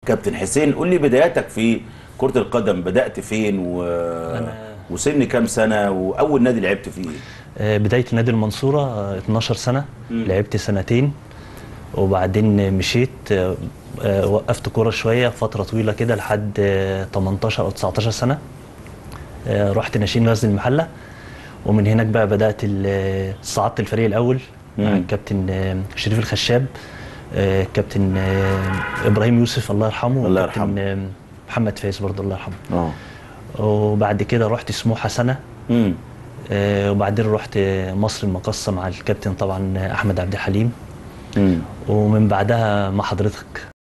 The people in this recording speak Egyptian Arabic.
كابتن حسين قول لي بداياتك في كرة القدم بدأت فين و... وسن كام سنة وأول نادي لعبت فيه آه، بداية نادي المنصورة آه، 12 سنة مم. لعبت سنتين وبعدين مشيت آه، آه، وقفت كورة شوية فترة طويلة كده لحد آه، 18 أو 19 سنة آه، رحت ناشئين غزل المحلة ومن هناك بقى بدأت ال- صعدت الفريق الأول مع مم. الكابتن آه، شريف الخشاب آه، كابتن آه، إبراهيم يوسف الله يرحمه الله وكابتن، يرحمه. آه، محمد فايز برضه الله يرحمه اه وبعد كده رحت سموحة سنة امم آه، وبعدين رحت مصر المقصة مع الكابتن طبعا أحمد عبد الحليم امم ومن بعدها مع حضرتك